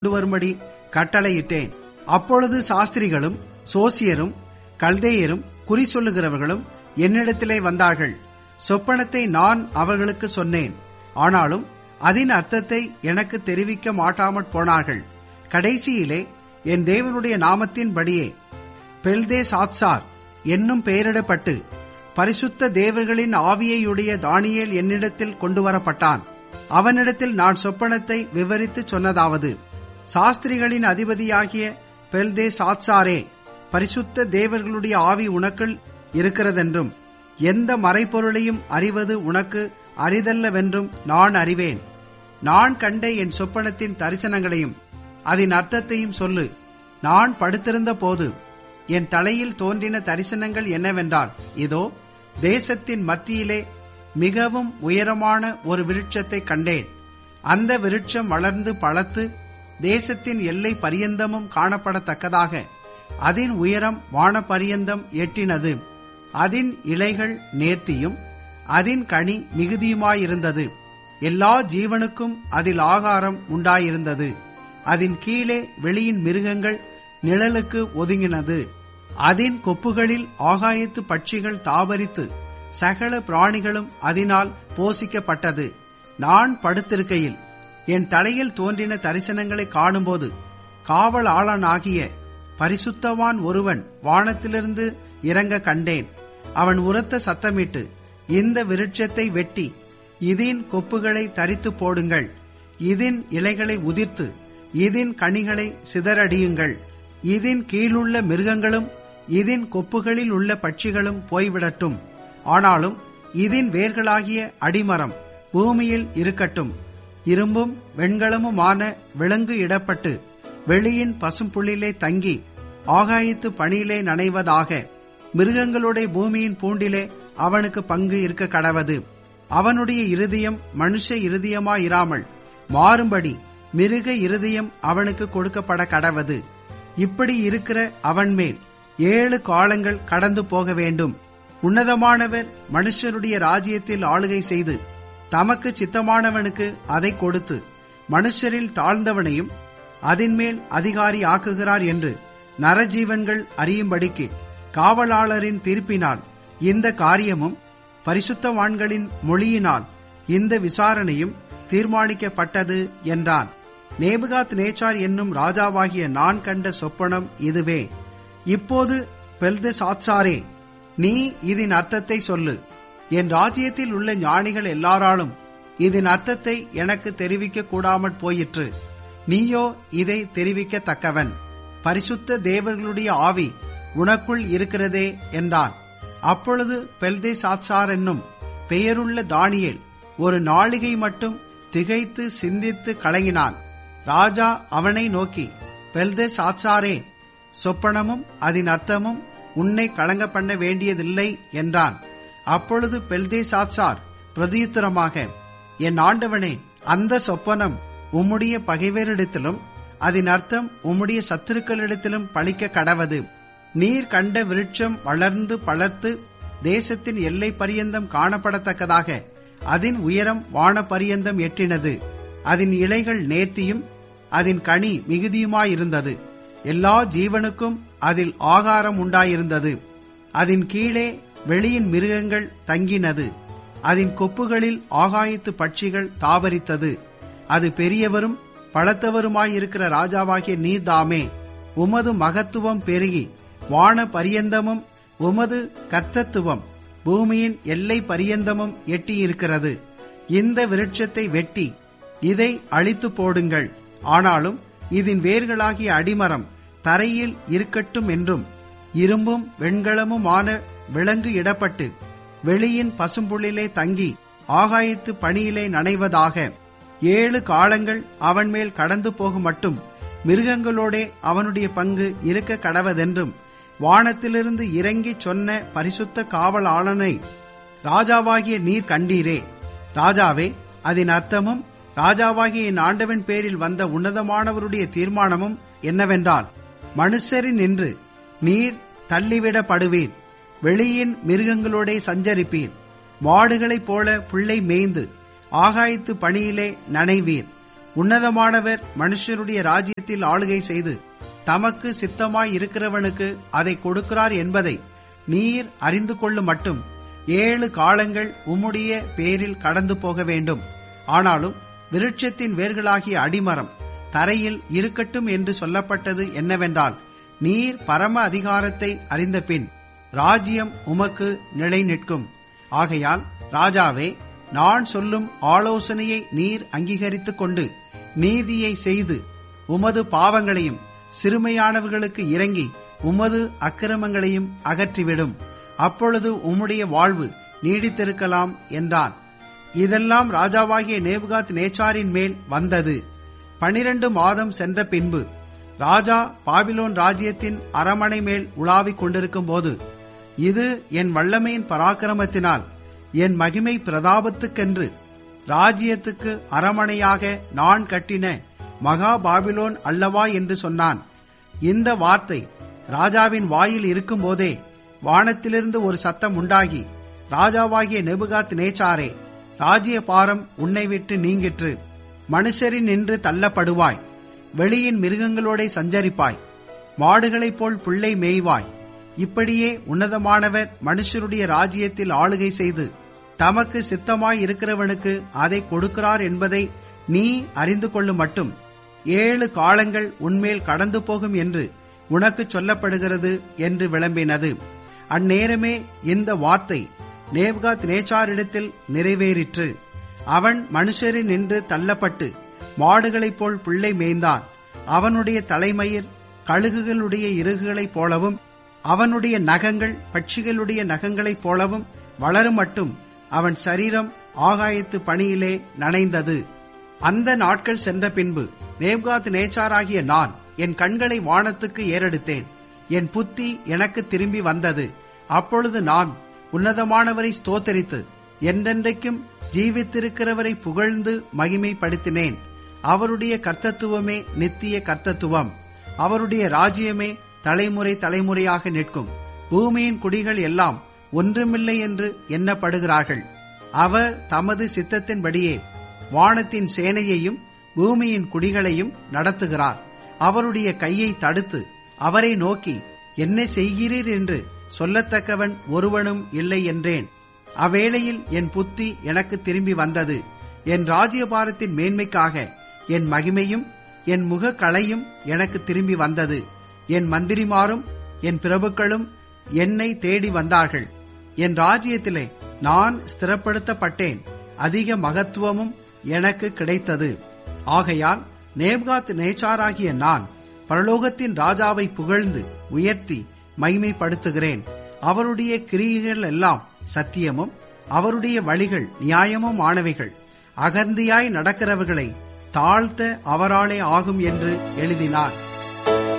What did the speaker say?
கொண்டு வரும்படி கட்டளையிட்டேன் அப்பொழுது சாஸ்திரிகளும் சோசியரும் கல்தேயரும் குறி சொல்லுகிறவர்களும் என்னிடத்திலே வந்தார்கள் சொப்பனத்தை நான் அவர்களுக்கு சொன்னேன் ஆனாலும் அதன் அர்த்தத்தை எனக்கு தெரிவிக்க மாட்டாமற் போனார்கள் கடைசியிலே என் தேவனுடைய நாமத்தின்படியே பெல்தே சாத்சார் என்னும் பெயரிடப்பட்டு பரிசுத்த தேவர்களின் ஆவியையுடைய தானியேல் என்னிடத்தில் கொண்டு வரப்பட்டான் அவனிடத்தில் நான் சொப்பனத்தை விவரித்து சொன்னதாவது சாஸ்திரிகளின் அதிபதியாகிய பெல்தே சாத்சாரே பரிசுத்த தேவர்களுடைய ஆவி உனக்குள் இருக்கிறதென்றும் எந்த மறைப்பொருளையும் அறிவது உனக்கு அரிதல்லவென்றும் நான் அறிவேன் நான் கண்ட என் சொப்பனத்தின் தரிசனங்களையும் அதன் அர்த்தத்தையும் சொல்லு நான் படுத்திருந்த போது என் தலையில் தோன்றின தரிசனங்கள் என்னவென்றால் இதோ தேசத்தின் மத்தியிலே மிகவும் உயரமான ஒரு விருட்சத்தை கண்டேன் அந்த விருட்சம் வளர்ந்து பழத்து தேசத்தின் எல்லை பரியந்தமும் காணப்படத்தக்கதாக அதன் உயரம் வான பரியந்தம் எட்டினது அதன் இலைகள் நேர்த்தியும் அதன் கனி மிகுதியுமாயிருந்தது எல்லா ஜீவனுக்கும் அதில் ஆகாரம் உண்டாயிருந்தது அதன் கீழே வெளியின் மிருகங்கள் நிழலுக்கு ஒதுங்கினது அதன் கொப்புகளில் ஆகாயத்து பட்சிகள் தாபரித்து சகல பிராணிகளும் அதனால் போசிக்கப்பட்டது நான் படுத்திருக்கையில் என் தலையில் தோன்றின தரிசனங்களை காணும்போது காவலாளனாகிய பரிசுத்தவான் ஒருவன் வானத்திலிருந்து இறங்க கண்டேன் அவன் உரத்த சத்தமிட்டு இந்த விருட்சத்தை வெட்டி இதின் கொப்புகளை தரித்து போடுங்கள் இதின் இலைகளை உதிர்த்து இதின் கனிகளை சிதறடியுங்கள் இதின் கீழுள்ள மிருகங்களும் இதின் கொப்புகளில் உள்ள பட்சிகளும் போய்விடட்டும் ஆனாலும் இதின் வேர்களாகிய அடிமரம் பூமியில் இருக்கட்டும் இரும்பும் வெண்கலமுமான விலங்கு இடப்பட்டு வெளியின் பசும்புள்ளிலே தங்கி ஆகாயத்து பணியிலே நனைவதாக மிருகங்களுடைய பூமியின் பூண்டிலே அவனுக்கு பங்கு இருக்க கடவது அவனுடைய இருதயம் மனுஷ இருதயமாயிராமல் மாறும்படி மிருக இருதயம் அவனுக்கு கொடுக்கப்பட கடவது இப்படி இருக்கிற அவன் மேல் ஏழு காலங்கள் கடந்து போக வேண்டும் உன்னதமானவர் மனுஷருடைய ராஜ்யத்தில் ஆளுகை செய்து தமக்கு சித்தமானவனுக்கு அதை கொடுத்து மனுஷரில் தாழ்ந்தவனையும் அதின்மேல் அதிகாரி ஆக்குகிறார் என்று நரஜீவன்கள் அறியும்படிக்கு காவலாளரின் தீர்ப்பினால் இந்த காரியமும் பரிசுத்தவான்களின் மொழியினால் இந்த விசாரணையும் தீர்மானிக்கப்பட்டது என்றான் நேபுகாத் நேச்சார் என்னும் ராஜாவாகிய நான் கண்ட சொப்பனம் இதுவே இப்போது பெல்து சாத்சாரே நீ இதன் அர்த்தத்தை சொல்லு என் ராஜ்யத்தில் உள்ள ஞானிகள் எல்லாராலும் இதன் அர்த்தத்தை எனக்கு தெரிவிக்க கூடாமற் போயிற்று நீயோ இதை தெரிவிக்கத்தக்கவன் பரிசுத்த தேவர்களுடைய ஆவி உனக்குள் இருக்கிறதே என்றான் அப்பொழுது பெல்தே சாத்சார் என்னும் பெயருள்ள தானியேல் ஒரு நாளிகை மட்டும் திகைத்து சிந்தித்து கலங்கினான் ராஜா அவனை நோக்கி பெல்தே சாத்சாரே சொப்பனமும் அதன் அர்த்தமும் உன்னை கலங்க பண்ண வேண்டியதில்லை என்றான் அப்பொழுது பெல்தே சாத்சார் பிரதியுத்தரமாக என் ஆண்டவனே அந்த சொப்பனம் உம்முடைய பகைவரிடத்திலும் அதன் அர்த்தம் உம்முடைய சத்துருக்களிடத்திலும் பழிக்க கடவது நீர் கண்ட விருட்சம் வளர்ந்து பளர்த்து தேசத்தின் எல்லை பரியந்தம் காணப்படத்தக்கதாக அதன் உயரம் வான பரியந்தம் எட்டினது அதன் இலைகள் நேர்த்தியும் அதன் கனி மிகுதியுமாயிருந்தது எல்லா ஜீவனுக்கும் அதில் ஆகாரம் உண்டாயிருந்தது அதன் கீழே வெளியின் மிருகங்கள் தங்கினது அதன் கொப்புகளில் ஆகாயத்து பட்சிகள் தாவரித்தது அது பெரியவரும் பழத்தவருமாயிருக்கிற ராஜாவாகிய நீர்தாமே உமது மகத்துவம் பெருகி வான பரியந்தமும் உமது கர்த்தத்துவம் பூமியின் எல்லை பரியந்தமும் எட்டியிருக்கிறது இந்த விருட்சத்தை வெட்டி இதை அழித்து போடுங்கள் ஆனாலும் இதன் வேர்களாகிய அடிமரம் தரையில் இருக்கட்டும் என்றும் இரும்பும் வெண்கலமுமான விலங்கு இடப்பட்டு வெளியின் பசும்புள்ளிலே தங்கி ஆகாயத்து பணியிலே நனைவதாக ஏழு காலங்கள் அவன் மேல் கடந்து போகும் மட்டும் மிருகங்களோடே அவனுடைய பங்கு இருக்க கடவதென்றும் வானத்திலிருந்து இறங்கி சொன்ன பரிசுத்த காவலாளனை ராஜாவாகிய நீர் கண்டீரே ராஜாவே அதன் அர்த்தமும் ராஜாவாகிய என் ஆண்டவன் பேரில் வந்த உன்னதமானவருடைய தீர்மானமும் என்னவென்றால் மனுஷரின் நின்று நீர் தள்ளிவிடப்படுவீர் வெளியின் மிருகங்களோடே சஞ்சரிப்பீர் மாடுகளைப் போல புள்ளை மேய்ந்து ஆகாயத்து பணியிலே நனைவீர் உன்னதமானவர் மனுஷருடைய ராஜ்யத்தில் ஆளுகை செய்து தமக்கு சித்தமாய் இருக்கிறவனுக்கு அதை கொடுக்கிறார் என்பதை நீர் அறிந்து கொள்ளும் மட்டும் ஏழு காலங்கள் உம்முடைய பேரில் கடந்து போக வேண்டும் ஆனாலும் விருட்சத்தின் வேர்களாகிய அடிமரம் தரையில் இருக்கட்டும் என்று சொல்லப்பட்டது என்னவென்றால் நீர் பரம அதிகாரத்தை அறிந்த பின் ராஜ்யம் உமக்கு நிலை நிற்கும் ஆகையால் ராஜாவே நான் சொல்லும் ஆலோசனையை நீர் அங்கீகரித்துக் கொண்டு நீதியை செய்து உமது பாவங்களையும் சிறுமையானவர்களுக்கு இறங்கி உமது அக்கிரமங்களையும் அகற்றிவிடும் அப்பொழுது உம்முடைய வாழ்வு நீடித்திருக்கலாம் என்றான் இதெல்லாம் ராஜாவாகிய நேபுகாத் நேச்சாரின் மேல் வந்தது பனிரண்டு மாதம் சென்ற பின்பு ராஜா பாபிலோன் ராஜ்யத்தின் அரமனை மேல் உலாவிக் கொண்டிருக்கும் போது இது என் வல்லமையின் பராக்கிரமத்தினால் என் மகிமை பிரதாபத்துக்கென்று ராஜ்யத்துக்கு அரமனையாக நான் கட்டின மகா பாபிலோன் அல்லவா என்று சொன்னான் இந்த வார்த்தை ராஜாவின் வாயில் இருக்கும்போதே வானத்திலிருந்து ஒரு சத்தம் உண்டாகி ராஜாவாகிய நெபுகாத் நேச்சாரே ராஜ்ய பாரம் உன்னை விட்டு நீங்கிற்று மனுஷரின் நின்று தள்ளப்படுவாய் வெளியின் மிருகங்களோட சஞ்சரிப்பாய் மாடுகளைப் போல் புள்ளை மேய்வாய் இப்படியே உன்னதமானவர் மனுஷருடைய ராஜ்யத்தில் ஆளுகை செய்து தமக்கு சித்தமாய் இருக்கிறவனுக்கு அதை கொடுக்கிறார் என்பதை நீ அறிந்து கொள்ளும் மட்டும் ஏழு காலங்கள் உன்மேல் கடந்து போகும் என்று உனக்கு சொல்லப்படுகிறது என்று விளம்பினது அந்நேரமே இந்த வார்த்தை நேப்காத் நேச்சாரிடத்தில் நிறைவேறிற்று அவன் மனுஷரின் நின்று தள்ளப்பட்டு மாடுகளைப் போல் பிள்ளை மேய்ந்தான் அவனுடைய தலைமயிர் கழுகுகளுடைய இறகுகளைப் போலவும் அவனுடைய நகங்கள் பட்சிகளுடைய நகங்களைப் போலவும் வளரும் மட்டும் அவன் சரீரம் ஆகாயத்து பணியிலே நனைந்தது அந்த நாட்கள் சென்ற பின்பு நேப்காத் நேச்சாராகிய நான் என் கண்களை வானத்துக்கு ஏறெடுத்தேன் என் புத்தி எனக்கு திரும்பி வந்தது அப்பொழுது நான் உன்னதமானவரை ஸ்தோத்தரித்து என்றென்றைக்கும் ஜீவித்திருக்கிறவரை புகழ்ந்து மகிமைப்படுத்தினேன் அவருடைய கர்த்தத்துவமே நித்திய கர்த்தத்துவம் அவருடைய ராஜ்யமே தலைமுறை தலைமுறையாக நிற்கும் பூமியின் குடிகள் எல்லாம் ஒன்றுமில்லை என்று எண்ணப்படுகிறார்கள் அவர் தமது சித்தத்தின்படியே வானத்தின் சேனையையும் பூமியின் குடிகளையும் நடத்துகிறார் அவருடைய கையை தடுத்து அவரை நோக்கி என்ன செய்கிறீர் என்று சொல்லத்தக்கவன் ஒருவனும் இல்லை என்றேன் அவ்வேளையில் என் புத்தி எனக்கு திரும்பி வந்தது என் ராஜ்யபாரத்தின் மேன்மைக்காக என் மகிமையும் என் முக களையும் எனக்கு திரும்பி வந்தது என் மந்திரிமாரும் என் பிரபுக்களும் என்னை தேடி வந்தார்கள் என் ராஜ்யத்திலே நான் ஸ்திரப்படுத்தப்பட்டேன் அதிக மகத்துவமும் எனக்கு கிடைத்தது ஆகையால் நேப்காத் நேச்சாராகிய நான் பரலோகத்தின் ராஜாவை புகழ்ந்து உயர்த்தி மகிமைப்படுத்துகிறேன் அவருடைய கிரியைகள் எல்லாம் சத்தியமும் அவருடைய வழிகள் நியாயமும் ஆனவைகள் அகந்தியாய் நடக்கிறவர்களை தாழ்த்த அவராலே ஆகும் என்று எழுதினார்